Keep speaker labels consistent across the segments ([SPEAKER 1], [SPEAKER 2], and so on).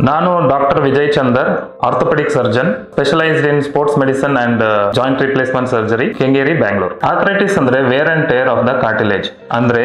[SPEAKER 1] ನಾನು doctor Vijay Chandar orthopaedic surgeon specialised in sports medicine and joint replacement surgery Kengeri Bangalore arthritis ಅಂದ್ರೆ wear and tear of the cartilage ಅಂದ್ರೆ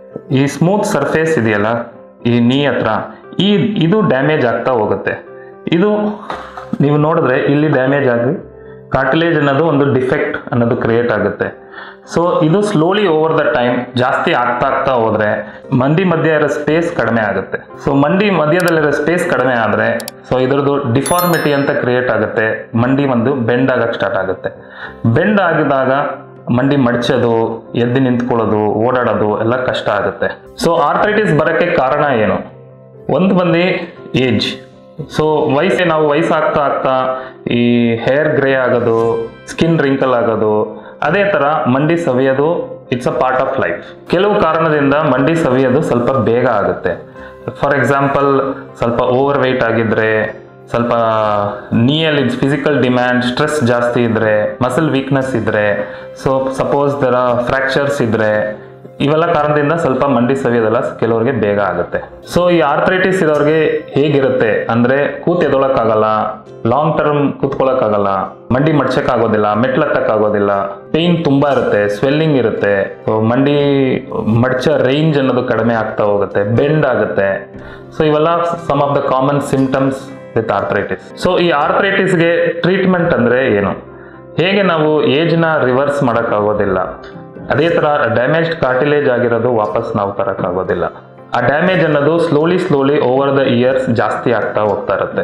[SPEAKER 1] ಈ smooth surface ಇದೆಯಲ್ಲ ಈ ನೀ ಹತ್ರ ಈ ಇದು ಡ್ಯಾಮೇಜ್ ಆಗ್ತಾ ಹೋಗುತ್ತೆ ಇದು ನೀವು ನೋಡಿದ್ರೆ ಇಲ್ಲಿ ಡ್ಯಾಮೇಜ್ ಆಗಿ ಕಾರ್ಟಿಲೇಜ್ ಅನ್ನೋದು ಒಂದು ಡಿಫೆಕ್ಟ್ ಅನ್ನೋದು ಕ್ರಿಯೇಟ್ ಆಗುತ್ತೆ ಸೊ ಇದು ಸ್ಲೋಲಿ ಓವರ್ ದ ಟೈಮ್ ಜಾಸ್ತಿ ಆಗ್ತಾ ಆಗ್ತಾ ಹೋದ್ರೆ ಮಂಡಿ ಮಧ್ಯ ಇರೋ ಸ್ಪೇಸ್ ಕಡಿಮೆ ಆಗುತ್ತೆ ಸೊ ಮಂಡಿ ಮಧ್ಯದಲ್ಲಿರೋ ಸ್ಪೇಸ್ ಕಡಿಮೆ ಆದ್ರೆ ಸೊ ಇದರದ್ದು ಡಿಫಾರ್ಮಿಟಿ ಅಂತ ಕ್ರಿಯೇಟ್ ಆಗುತ್ತೆ ಮಂಡಿ ಒಂದು ಬೆಂಡ್ ಆಗಕ್ಕೆ ಸ್ಟಾರ್ಟ್ ಆಗುತ್ತೆ ಬೆಂಡ್ ಆಗಿದಾಗ ಮಂಡಿ ಮಡ್ಚೋದು ಎದ್ದು ನಿಂತ್ಕೊಳ್ಳೋದು ಓಡಾಡೋದು ಎಲ್ಲ ಕಷ್ಟ ಆಗುತ್ತೆ ಸೊ ಆರ್ಥರೈಟಿಸ್ ಬರೋಕ್ಕೆ ಕಾರಣ ಏನು ಒಂದು ಬಂದು ಏಜ್ ಸೊ ವಯಸ್ಸೇ ನಾವು ವಯಸ್ಸಾಗ್ತಾ ಆಗ್ತಾ ಈ ಹೇರ್ ಗ್ರೇ ಆಗೋದು ಸ್ಕಿನ್ ರಿಂಕಲ್ ಆಗೋದು ಅದೇ ಥರ ಮಂಡಿ ಸವಿಯೋದು it's a part of life ಕೆಲವು ಕಾರಣದಿಂದ ಮಂಡಿ ಸವಿಯೋದು ಸ್ವಲ್ಪ ಬೇಗ ಆಗುತ್ತೆ ಫಾರ್ ಎಕ್ಸಾಂಪಲ್ ಸ್ವಲ್ಪ ಓವರ್ ವೆಯ್ಟ್ ಆಗಿದ್ರೆ ಸ್ವಲ್ಪ ನೀಯಲ್ಲಿ ಫಿಸಿಕಲ್ ಡಿಮ್ಯಾಂಡ್ ಸ್ಟ್ರೆಸ್ ಜಾಸ್ತಿ ಇದ್ರೆ ಮಸಲ್ ವೀಕ್ನೆಸ್ ಇದ್ರೆ ಸೊ ಸಪೋಸ್ ದರ ಫ್ರ್ಯಾಕ್ಚರ್ಸ್ ಇದ್ರೆ ಇವೆಲ್ಲ ಕಾರಣದಿಂದ ಸ್ವಲ್ಪ ಮಂಡಿ ಸವಿಯೋದೆಲ್ಲ ಕೆಲವರಿಗೆ ಬೇಗ ಆಗುತ್ತೆ ಸೊ ಈ ಆರ್ಥರೈಟಿಸ್ ಇರೋರಿಗೆ ಹೇಗಿರುತ್ತೆ ಅಂದ್ರೆ ಕೂತ್ ಎದೊಳಕ್ಕಾಗಲ್ಲ ಲಾಂಗ್ ಟರ್ಮ್ ಕೂತ್ಕೊಳ್ಳೋಕ್ಕಾಗಲ್ಲ ಮಂಡಿ ಮಡ್ಚಕ್ಕಾಗೋದಿಲ್ಲ ಮೆಟ್ಲತ್ತಕ್ಕಾಗೋದಿಲ್ಲ ಪೇನ್ ತುಂಬಾ ಇರುತ್ತೆ ಸ್ವೆಲ್ಲಿಂಗ್ ಇರುತ್ತೆ ಸೊ ಮಂಡಿ ಮಡ್ಚ ರೇಂಜ್ ಅನ್ನೋದು ಕಡಿಮೆ ಆಗ್ತಾ ಹೋಗುತ್ತೆ ಬೆಂಡ್ ಆಗುತ್ತೆ ಸೊ ಇವೆಲ್ಲ some of the common symptoms with arthritis so ಈ ಆರ್ಥರೈಟಿಸ್ಗೆ ಟ್ರೀಟ್ಮೆಂಟ್ ಅಂದ್ರೆ ಏನು ಹೇಗೆ ನಾವು ಏಜ್ನ ರಿವರ್ಸ್ ಮಾಡೋಕ್ಕಾಗೋದಿಲ್ಲ ಅದೇ ಥರ ಡ್ಯಾಮೇಜ್ಡ್ ಕಾರ್ಟಿಲೇಜ್ ಆಗಿರೋದು ವಾಪಸ್ ನಾವು ತರೋಕ್ಕಾಗೋದಿಲ್ಲ ಆ ಡ್ಯಾಮೇಜ್ ಅನ್ನೋದು slowly slowly over the years ಜಾಸ್ತಿ ಆಗ್ತಾ ಹೋಗ್ತಾ ಇರುತ್ತೆ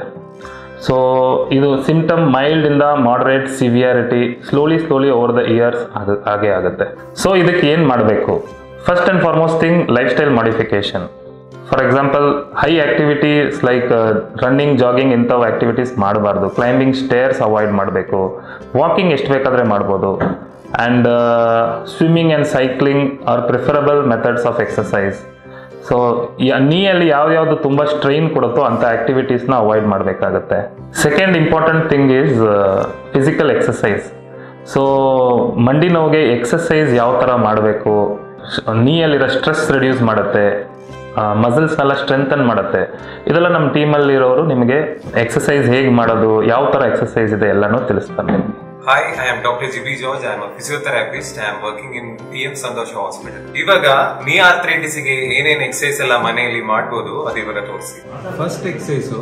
[SPEAKER 1] ಸೊ ಇದು ಸಿಂಪ್ಟಮ್ ಮೈಲ್ಡ್ ಇಂದ moderate severity slowly slowly over the years ಹಾಗೆ ಆಗುತ್ತೆ ಸೊ ಇದಕ್ಕೆ ಏನು ಮಾಡಬೇಕು first and foremost thing lifestyle modification for example high activities like running jogging ಇಂಥವು ಆಕ್ಟಿವಿಟೀಸ್ ಮಾಡಬಾರ್ದು ಕ್ಲೈಂಬಿಂಗ್ ಸ್ಟೇರ್ಸ್ ಅವಾಯ್ಡ್ ಮಾಡಬೇಕು ವಾಕಿಂಗ್ ಎಷ್ಟು ಬೇಕಾದರೆ ಮಾಡ್ಬೋದು and swimming and cycling are preferable methods of exercise so ನೀಯಲ್ಲಿ ಯಾವ್ಯಾವುದು ತುಂಬ ಸ್ಟ್ರೈನ್ ಕೊಡುತ್ತೋ ಅಂಥ ಆಕ್ಟಿವಿಟೀಸ್ನ ಅವಾಯ್ಡ್ ಮಾಡಬೇಕಾಗತ್ತೆ second important thing is physical exercise so ಮಂಡಿ ನೋವಿಗೆ ಎಕ್ಸಸೈಸ್ ಯಾವ ಥರ ಮಾಡಬೇಕು ನೀಯಲ್ಲಿರೋ ಸ್ಟ್ರೆಸ್ ರಿಡ್ಯೂಸ್ ಮಾಡುತ್ತೆ ಮಸಲ್ಸ್ನೆಲ್ಲ ಸ್ಟ್ರೆಂಥನ್ ಮಾಡುತ್ತೆ ಇದೆಲ್ಲ ನಮ್ಮ ಟೀಮಲ್ಲಿರೋರು ನಿಮಗೆ ಎಕ್ಸಸೈಸ್ ಹೇಗೆ ಮಾಡೋದು ಯಾವ ಥರ ಎಕ್ಸಸೈಸ್ ಇದೆ ಎಲ್ಲನೂ ತಿಳಿಸ್ತಾರೆ ನಿಮಗೆ
[SPEAKER 2] Hi, I am Dr. GB George. I am a physiotherapist. I am working in PM Santosha Hospital. ಇವಾಗ ನೀ ಆರ್ಥರೈಟಿಸ್ ಗೆ ಏನೇನ್ ಎಕ್ಸಸೈಸ್ ಎಲ್ಲ ಮನೆಯಲ್ಲಿ ಮಾಡ್ಬೋದು ಅದು ಇವಾಗ ತೋರಿಸಿ
[SPEAKER 3] ಫಸ್ಟ್ ಎಕ್ಸಸೈಸು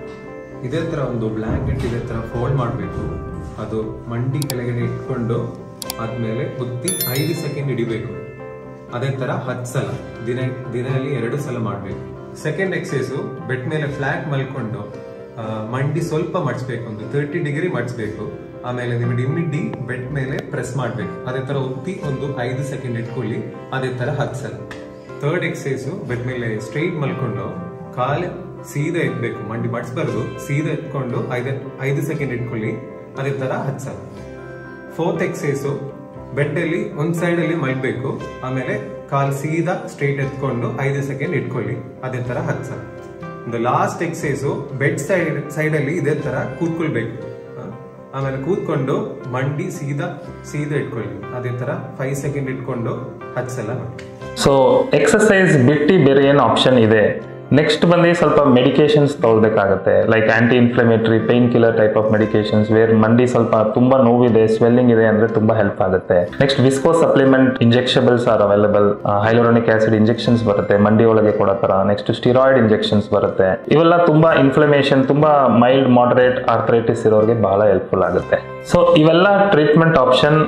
[SPEAKER 3] ಇದೇ ಥರ ಒಂದು ಬ್ಲ್ಯಾಂಕೆಟ್ ಇದೇ ಥರ ಫೋಲ್ಡ್ ಮಾಡಬೇಕು ಅದು ಮಂಡಿ ಕೆಳಗಡೆ ಇಟ್ಕೊಂಡು ಆದ್ಮೇಲೆ ಬುತ್ತಿ ಐದು ಸೆಕೆಂಡ್ ಹಿಡಿಬೇಕು ಅದೇ ಥರ ಹತ್ತು ಸಲ ದಿನ ದಿನದಲ್ಲಿ ಎರಡು ಸಲ ಮಾಡಬೇಕು ಸೆಕೆಂಡ್ ಎಕ್ಸಸೈಸು ಬೆಡ್ ಮೇಲೆ ಫ್ಲಾಟ್ ಮಲ್ಕೊಂಡು ಆ, ಮಂಡಿ ಸ್ವಲ್ಪ ಮಡ್ಸ್ಬೇಕು ಒಂದು ತರ್ಟಿ ಡಿಗ್ರಿ ಮಡ್ಸ್ಬೇಕು ಆಮೇಲೆ ನಿಮಗೆ ಇಮ್ಮಿಡಿ ಬೆಡ್ ಮೇಲೆ ಪ್ರೆಸ್ ಮಾಡಬೇಕು ಅದೇ ತರ ಒತ್ತಿ ಒಂದು ಐದು ಸೆಕೆಂಡ್ ಇಟ್ಕೊಳ್ಳಿ ಅದೇ ತರ ಹತ್ತು ಸಲ ಥರ್ಡ್ ಎಕ್ಸಸೈಸು ಬೆಡ್ ಮೇಲೆ ಸ್ಟ್ರೈಟ್ ಮಲ್ಕೊಂಡು ಕಾಲು ಸೀದಾ ಎತ್ಬೇಕು ಮಂಡಿ ಮಡ್ಸ್ಬಾರ್ದು ಸೀದಾ ಎತ್ಕೊಂಡು ಐದು ಐದು ಸೆಕೆಂಡ್ ಇಟ್ಕೊಳ್ಳಿ ಅದೇ ತರ ಹತ್ತು ಸಲ ಫೋರ್ತ್ ಎಕ್ಸಸೈಸು ಬೆಡ್ ಅಲ್ಲಿ ಒಂದ್ ಸೈಡ್ ಅಲ್ಲಿ ಮಲ್ಬೇಕು ಆಮೇಲೆ ಕಾಲ್ ಸೀದಾ ಸ್ಟ್ರೈಟ್ ಎತ್ಕೊಂಡು ಐದು ಸೆಕೆಂಡ್ ಇಟ್ಕೊಳ್ಳಿ ಅದೇ ತರ ಹತ್ತು ಸಲ ಒಂದು last exercise bed side side ಅಲ್ಲಿ ಇದೇ ತರ ಕೂತ್ಕೊಳ್ಬೇಕು ಆ, ಆಮೇಲೆ ಕೂತ್ಕೊಂಡು ಮಂಡಿ ಸೀದಾ ಸೀದಾ ಇಟ್ಕೊಳ್ಳಿ ಅದೇ ತರ ಫೈವ್ ಸೆಕೆಂಡ್ ಇಟ್ಕೊಂಡು ಹತ್ತು ಸಲ ಮಾಡಿ
[SPEAKER 1] ಸೊ ಎಕ್ಸಸೈಸ್ ಬಿಟ್ಟು ಬೇರೆ ಏನು ಆಪ್ಷನ್ ಇದೆ ನೆಕ್ಸ್ಟ್ ಬಂದು ಸ್ವಲ್ಪ ಮೆಡಿಕೇಶನ್ಸ್ ತಗೊಳ್ಬೇಕಾಗತ್ತೆ like anti inflammatory painkiller type of medications where ಮಂಡಿ ಸ್ವಲ್ಪ ತುಂಬಾ ನೋವಿದೆ ಸ್ವೆಲ್ಲಿಂಗ್ ಇದೆ ಅಂದ್ರೆ ತುಂಬಾ ಹೆಲ್ಪ್ ಆಗುತ್ತೆ next visco supplement injectables are available hyaluronic acid injections ಬರುತ್ತೆ ಮಂಡಿ ಒಳಗೆ ಕೊಡೋ ತರ ನೆಕ್ಸ್ಟ್ ಸ್ಟಿರಾಯ್ಡ್ ಇಂಜೆಕ್ಷನ್ಸ್ ಬರುತ್ತೆ ಇವೆಲ್ಲ ತುಂಬಾ ಇನ್ಫ್ಲಮೇಷನ್ ತುಂಬಾ ಮೈಲ್ಡ್ ಮಾಡರೇಟ್ ಆರ್ಥರೈಟಿಸ್ ಇರೋರಿಗೆ ಬಹಳ ಹೆಲ್ಪ್ಫುಲ್ ಆಗುತ್ತೆ ಸೊ ಇವೆಲ್ಲ ಟ್ರೀಟ್ಮೆಂಟ್ ಆಪ್ಷನ್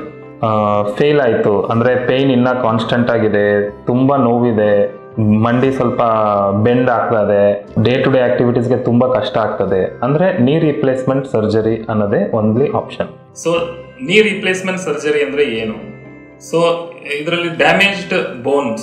[SPEAKER 1] ಫೇಲ್ ಆಯಿತು ಅಂದರೆ ಪೇಯ್ನ್ ಇನ್ನೂ ಕಾನ್ಸ್ಟೆಂಟ್ ಆಗಿದೆ ತುಂಬ ನೋವಿದೆ ಮಂಡಿ ಸ್ವಲ್ಪ ಬೆಂಡ್ ಆಗ್ತದೆ ಡೇ ಟು ಡೇ ಆಕ್ಟಿವಿಟೀಸ್ಗೆ ತುಂಬ ಕಷ್ಟ ಆಗ್ತದೆ ಅಂದರೆ ನೀ ರಿಪ್ಲೇಸ್ಮೆಂಟ್ ಸರ್ಜರಿ ಅನ್ನೋದೇ only option
[SPEAKER 4] so knee replacement surgery ಅಂದ್ರೆ ಏನು ಸೊ ಇದರಲ್ಲಿ ಡ್ಯಾಮೇಜ್ಡ್ ಬೋನ್ಸ್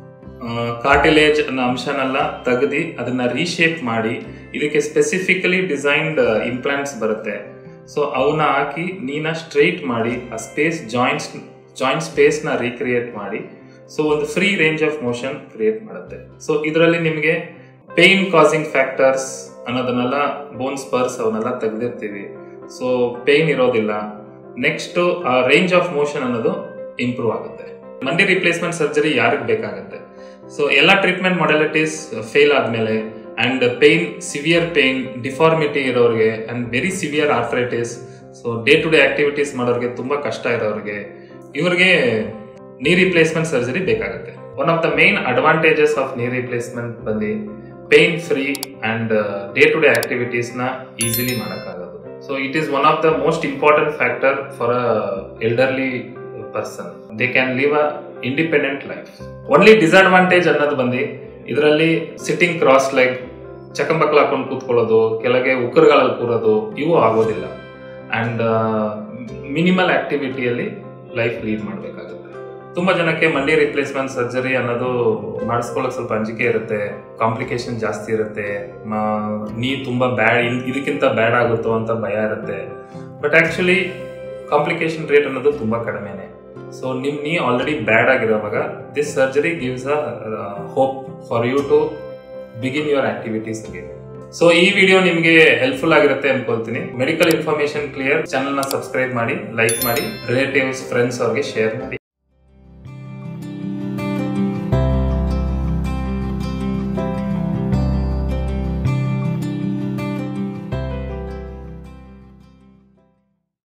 [SPEAKER 4] ಕಾರ್ಟಿಲೇಜ್ ಅನ್ನೋ ಅಂಶನೆಲ್ಲ ತೆಗೆದು ಅದನ್ನ ರೀಶೇಪ್ ಮಾಡಿ ಇದಕ್ಕೆ ಸ್ಪೆಸಿಫಿಕಲಿ ಡಿಸೈನ್ಡ್ ಇಂಪ್ಲಾಂಟ್ಸ್ ಬರುತ್ತೆ ಸೊ ಅವನ್ನ ಹಾಕಿ ನೀನ ಸ್ಟ್ರೈಟ್ ಮಾಡಿ ಆ ಸ್ಪೇಸ್ ಜಾಯಿಂಟ್ಸ್ ಜಾಯಿಂಟ್ ಸ್ಪೇಸ್ನ ರೀಕ್ರಿಯೇಟ್ ಮಾಡಿ ಸೊ ಒಂದು free range of motion create ಮಾಡುತ್ತೆ ಸೊ ಇದರಲ್ಲಿ ನಿಮಗೆ ಪೇನ್ ಕಾಸಿಂಗ್ ಫ್ಯಾಕ್ಟರ್ಸ್ ಅನ್ನೋದನ್ನೆಲ್ಲ ಬೋನ್ ಸ್ಪರ್ಸ್ ಅವನ್ನೆಲ್ಲ ತೆಗೆದಿರ್ತೀವಿ ಸೊ ಪೇನ್ ಇರೋದಿಲ್ಲ ನೆಕ್ಸ್ಟ್ ಆ ರೇಂಜ್ ಆಫ್ ಮೋಷನ್ ಅನ್ನೋದು ಇಂಪ್ರೂವ್ ಆಗುತ್ತೆ ಮಂಡಿ ರಿಪ್ಲೇಸ್ಮೆಂಟ್ ಸರ್ಜರಿ ಯಾರಿಗೆ ಬೇಕಾಗುತ್ತೆ ಸೊ ಎಲ್ಲ ಟ್ರೀಟ್ಮೆಂಟ್ ಮೊಡಲಿಟೀಸ್ ಫೇಲ್ ಆದಮೇಲೆ and pain severe pain deformity ಇರೋರಿಗೆ and very severe arthritis so day to day activities ಮಾಡೋರಿಗೆ ತುಂಬಾ ಕಷ್ಟ ಇರೋರಿಗೆ ಇವರಿಗೆ ನೀ ರಿಪ್ಲೇಸ್ಮೆಂಟ್ ಸರ್ಜರಿ ಬೇಕಾಗುತ್ತೆ one of the main advantages of knee replacement ಬಂದು pain free and day to day activities ನ easily ಮಾಡೋಕ್ಕಾಗೋದು so it is one of the most important factor for a elderly person they can live a independent life only disadvantage ಅನ್ನೋದು ಬಂದು ಇದರಲ್ಲಿ sitting cross leg ಚಕಂಬಕ್ಲ ಹಾಕೊಂಡು ಕೂತ್ಕೊಳ್ಳೋದು ಕೆಳಗೆ ಉಕ್ಕರ್ಗಳಲ್ಲಿ ಕೂರೋದು ಇವು ಆಗೋದಿಲ್ಲ ಅಂಡ್ ಮಿನಿಮಲ್ ಆಕ್ಟಿವಿಟಿಯಲ್ಲಿ ಲೈಫ್ ಲೀಡ್ ಮಾಡಬೇಕಾಗುತ್ತೆ ತುಂಬಾ ಜನಕ್ಕೆ ಮಂಡಿ ರಿಪ್ಲೇಸ್ಮೆಂಟ್ ಸರ್ಜರಿ ಅನ್ನೋದು ಮಾಡಿಸ್ಕೊಳ್ಳೋಕೆ ಸ್ವಲ್ಪ ಅಂಜಿಕೆ ಇರುತ್ತೆ ಕಾಂಪ್ಲಿಕೇಶನ್ ಜಾಸ್ತಿ ಇರುತ್ತೆ ಮ- ನೀ ತುಂಬಾ ಬ್ಯಾಡ್ ಇದಕ್ಕಿಂತ ಬ್ಯಾಡ್ ಆಗುತ್ತೋ ಅಂತ ಭಯ ಇರುತ್ತೆ ಬಟ್ ಆಕ್ಚುಲಿ ಕಾಂಪ್ಲಿಕೇಶನ್ ರೇಟ್ ಅನ್ನೋದು ತುಂಬಾ ಕಡಿಮೆನೆ ಸೊ ನಿಮ್ ನೀ ಆಲ್ರೆಡಿ ಬ್ಯಾಡ್ ಆಗಿರೋವಾಗ this surgery gives a hope for you to begin your activities again so ಈ ವಿಡಿಯೋ ನಿಮಗೆ ಹೆಲ್ಪ್ಫುಲ್ ಆಗಿರುತ್ತೆ ಅನ್ಕೊಳ್ತೀನಿ ಮೆಡಿಕಲ್ ಇನ್ಫಾರ್ಮೇಶನ್ ಕ್ಲಿಯರ್ ಚಾನಲ್ ನ ಸಬ್ಸ್ಕ್ರೈಬ್ ಮಾಡಿ ಲೈಕ್ ಮಾಡಿ ರಿಲೇಟಿವ್ಸ್ ಫ್ರೆಂಡ್ಸ್ ಅವ್ರಿಗೆ ಶೇರ್ ಮಾಡಿ